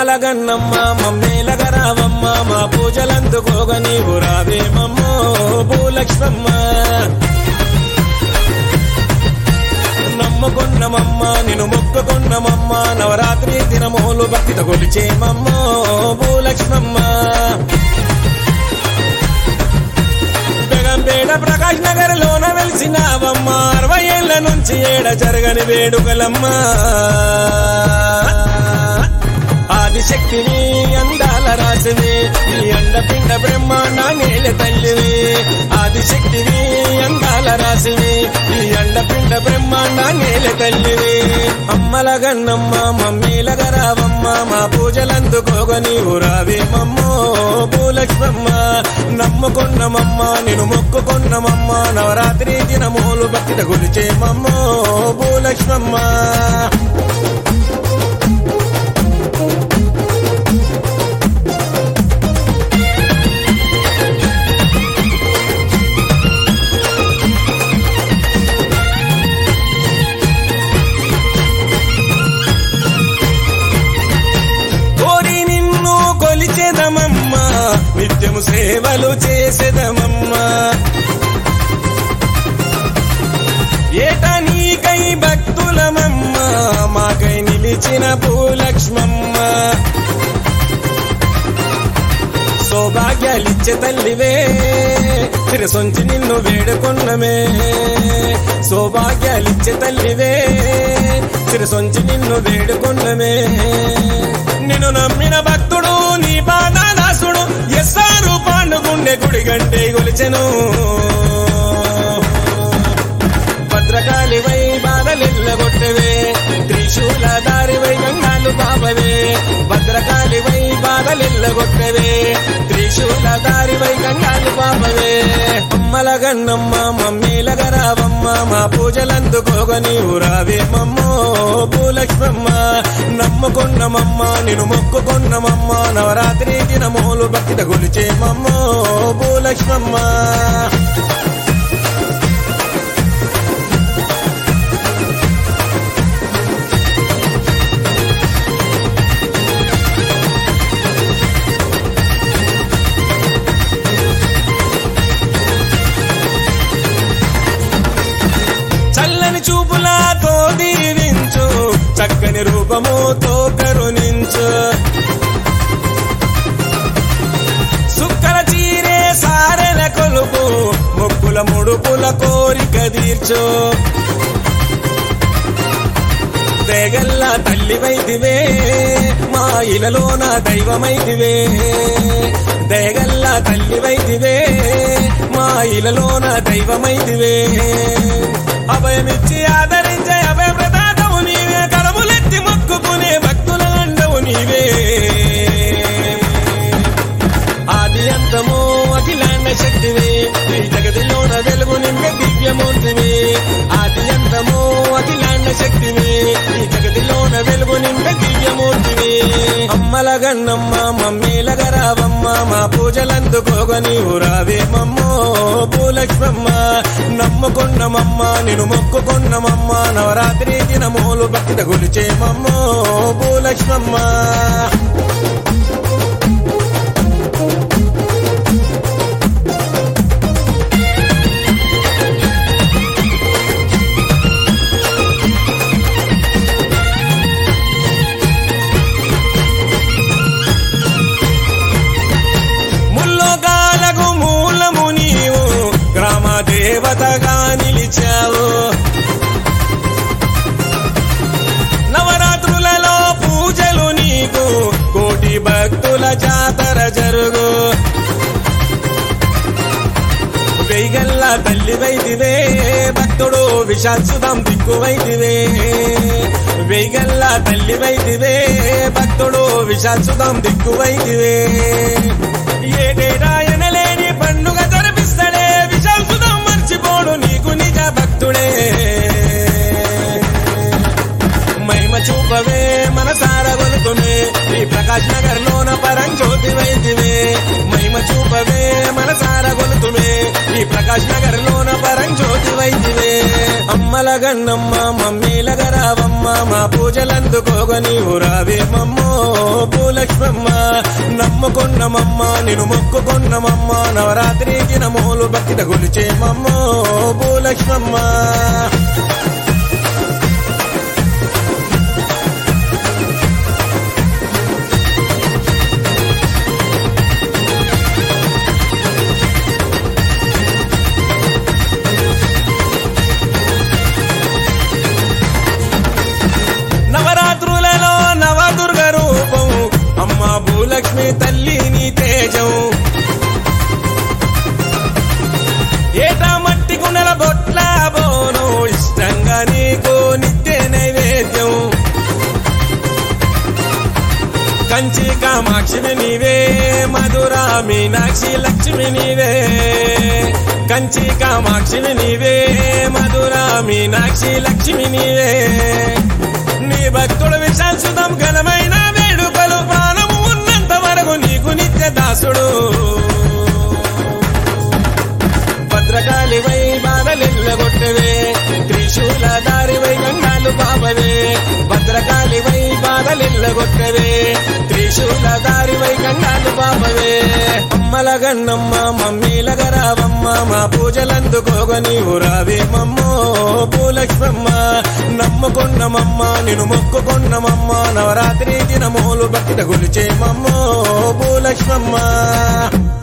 అమ్మల గన్నమ్మ మమ్మేలగరావమ్మ మా పూజలందుకోగ నీవు రావేమమ్మో భూలక్ష్మమ్మ నమ్ముకున్నమమ్మ నిన్ను మొక్కుకున్నమమ్మ నవరాత్రి దినమోలు భక్తిత కొలిచేమమ్మో భూలక్ష్మమ్మ బేగంపేట ప్రకాష్ నగర్ లోన వెలిసినావమ్మ అరవై ఏళ్ల నుంచి ఏడ జరగని వేడుకలమ్మ ఆదిశక్తివి అందాల రాసివి నీ అండపిండ బ్రహ్మాండ నేల తల్లివి ఆదిశక్తివి అందాల రాసివి నీ అండపిండ బ్రహ్మాండ నేల తల్లివి అమ్మల గన్నమ్మ మమ్మీల గరావమ్మ మా పూజలందుకోగ నీవు రావేమమ్మో భూలక్ష్మమ్మ నమ్ముకున్నమమ్మ నేను మొక్కుకున్నమమ్మ నవరాత్రి దినమూలు భక్తిత గురిచేమమ్మో భూలక్ష్మమ్మ కోరి నిన్ను కొలిచెదమమ్మా నిత్యము సేవలు చేసేదమమ్మా ఏటా నీకై భక్తులమమ్మ మాకై నిలిచిన భూలక్ష్మమ్మ సౌభాగ్యాలిచ్చే తల్లివే తిరసొంచి నిన్ను వేడుకొన్నమే సౌభాగ్యాలిచ్చే తల్లివే తిరసొంచి నిన్ను వేడుకొన్నమే నిన్ను నమ్మిన భక్తుడు నీ బాధాదాసుడు ఎస్సారు పాండుగుండె గుడి గంటే గొలిచెను భద్రకాళి వై బాధలెల్లగొట్టవే త్రిశూల దారి వై గంగాలు బాబవే భద్రకాళి వై బాధలెల్లగొట్టవే త్రిశూల దారి వై గంగాలు బాబవే అమ్మల గన్నమ్మ మమ్మీల గరావమ్మ మా పూజలందుకోగ నీవు రావేమమ్మో భూలక్ష్మమ్మ నమ్ముకున్నమమ్మ నేను మొక్కుకున్నమమ్మ నవరాత్రి దినమూలు భక్తిత గొలిచేమమ్మో భూలక్ష్మమ్మ చల్లని చూపులాతో దీవించు చక్కని రూపముతో కరుణించు సుక్కల చీరే సారెల కొలుపు మొక్కుల ముడుపుల కోరిక తీర్చు దేగల్లా తల్లి వైదివే మా ఇలలోన దైవమైదివే దేగల్లా తల్లి వైదివే మా ఇలలోన దైవమైదివే అభయమిచ్చి ఆదరించే అభయ ప్రదాతవు నీవే కలములెత్తి మొక్కుకునే భక్తుల అండవు నీవే ఆది అంతము అఖిలాండ శక్తివి ఈ జగతిలోన వెలుగు నింపే దివ్యమూర్తివి ఆది అంతము అఖిలాండ శక్తివి ఈ జగతిలోన వెలుగు నింపే దివ్యమూర్తివి అమ్మల గన్నమ్మ మమ్మీల గరావమ్మ మా పూజలందుకోగ నీవు రావేమమ్మో భూలక్ష్మమ్మ నమ్ముకున్నమమ్మ నేను మొక్కుకున్నమమ్మ నవరాత్రి దినమూలు భక్తిత గురిచేమమ్మో భూలక్ష్మమ్మ ముల్లోకాలకు మూలము నీవు గ్రామ దేవతగా నిలిచావు నవరాత్రులలో పూజలు నీకు కోటి భక్తుల జాతర జరుగు వెయ్యల్లా తల్లి వైదివే భక్తుడు విశాల్సుదాం దిక్కు వైదివే వెయ్యల్లా తల్లి వైదివే భక్తుడు విశాల్సుదాం దిక్కు వైదివే ఏటేటాయనలేని పండుగ జరిపిస్తాడే విశాల్సుదాం మర్చిపోడు నీకు నిజ భక్తుడే మహిమ చూపవే మనసార గొలుతునే ఈ ప్రకాష్ నగర్ లోన పరంజ్యోతి వైద్యవే మహిమ చూపవే మనసార గొలుతుమే ఈ ప్రకాష్ నగర్ లోన పరంజ్యోతి వైద్యవే అమ్మల గన్నమ్మ మమ్మీలగరావమ్మ మా పూజలందుకోగ నీవు రావేమమ్మో భూలక్ష్మమ్మ నమ్ముకున్నమమ్మ నేను మొక్కుకున్నమమ్మ నవరాత్రికి నమోలు భక్తి తగులిచేమమ్మో భూలక్ష్మమ్మ నవరాత్రులలో నవదుర్గ రూపం అమ్మ భూలక్ష్మి తల్లి నీ తేజం ఏటా మట్టి గుణల బొట్ల బోను ఇష్టంగా నీకు నిత్య నైవేద్యం కంచి కామాక్షిని నీవే మధురా మీనాక్షి లక్ష్మి నీవే కంచి కామాక్షిని నీవే మధురా మీనాక్షి లక్ష్మి నీవే నీ భక్తుడు విశాంసుతం ఘనమైన వేడుకలు ప్రాణము ఉన్నంత వరకు నీకు నిత్య దాసుడు భద్రకాళి వై బాధలెల్లగొట్టవే త్రిశూల దారి వై గంగాలు బాబవే భద్రకాళి వై బాధలెల్లగొట్టవే త్రిశూల దారి వై గంగాలు బాబవే అమ్మల గన్నమ్మ మమ్మీలగరావమ్మ మా పూజలందుకోగ నీవు రావేమమ్మో భూలక్ష్మమ్మ నమ్ముకున్నమమ్మ నేను మొక్కుకున్నమమ్మ నవరాత్రి దినమూలు భక్తి తగులిచేమమ్మో భూలక్ష్మమ్మ